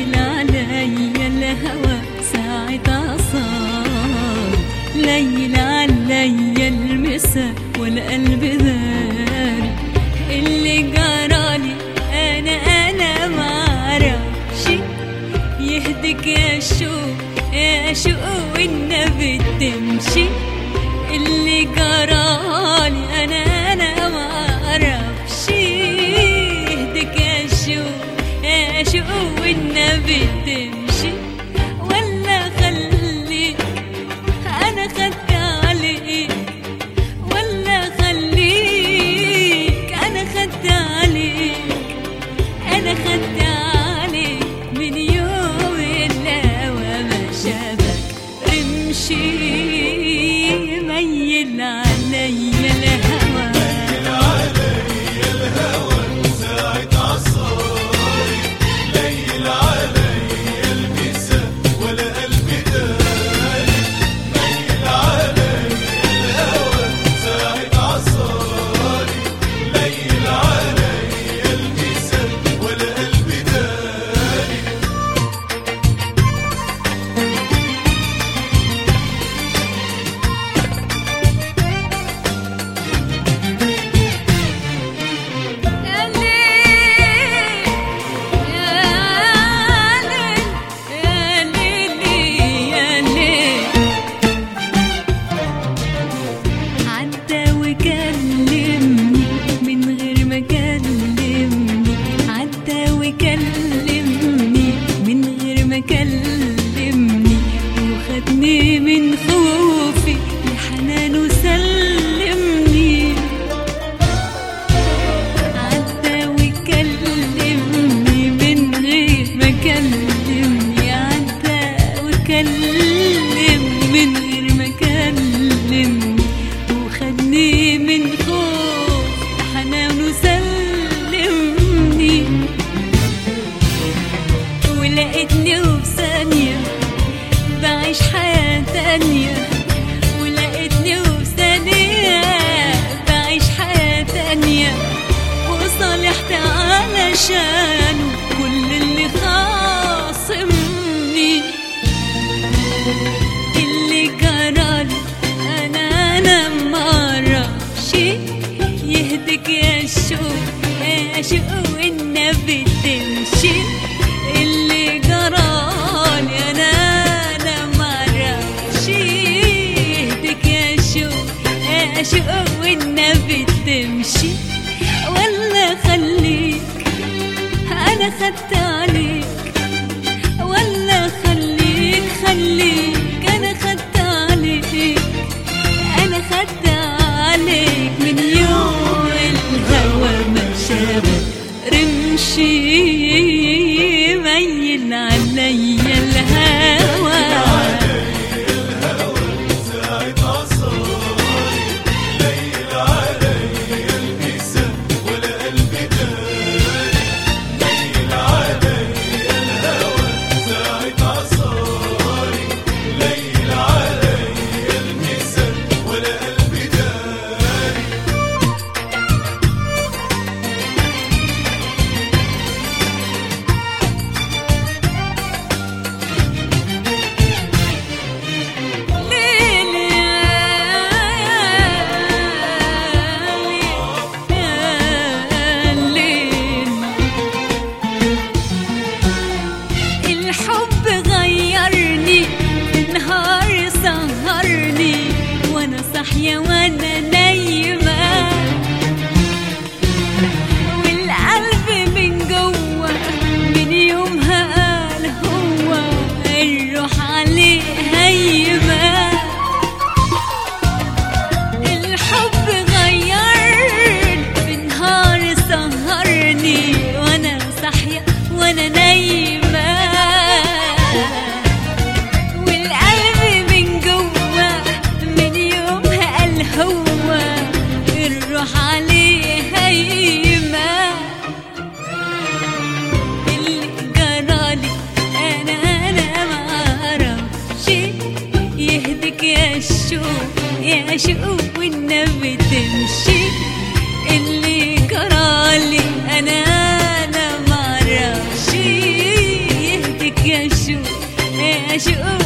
ليل عليا الهوى ساعة صار ليل عليا المسا والقلب ذاري اللي جرالي انا انا معرفش يهدك يا شوق يا شوق والنبي تمشي اللي جرالي انا انا معرفش يهدك يا شوق يا شوق والنبي تمشي ولا خليك انا خدت عليك ولا خليك انا خدت عليك انا خدت عليك من يوم الهوى ما شافك رمشي ميل عليا الهوى يا ليل يا ليل يا ليل يا ليل عدى وكلمني من غير ما كلمني عدى وكلمني من غير ما كلمني وخدني من خوفي لحنانه سلمني عدى وكلمني من غير ما كلمني عدى وكلمني من غير ما كلمني وخدني من خوف حنانه سلمني ولقيتني وبثانية بعيش حياة تانية ولقيتني وبثانية بعيش حياة تانية وصالحت علشانه كل اللي خاصمني اللي جرالي انا انا معرفش يهدك يا شوق يا شوق والنبي تمشي اللي جرالي انا انا معرفش يهدك يا شوق يا شوق والنبي تمشي ولا خليك انا خدت عليك ولا خليك خليك انا خدت عليك انا خدت عليك من يوم الهوى ما شافك رمشي ميل عليا الهوى الحب غيرني النهار سهرني وانا صاحية وانا نايمة والقلب من جوه من يومها قال هو الروح عليه هيمه الحب غيرني بنهار سهرني وانا صاحية وانا نايمة والقلب من جوه من يومها قال هو الروح عليه هيمة اللي جرالي انا انا معرفش يهدك يا شوق يا شوق والنبي تمشي اللي جرالي انا انا معرفش يهدك يا شوق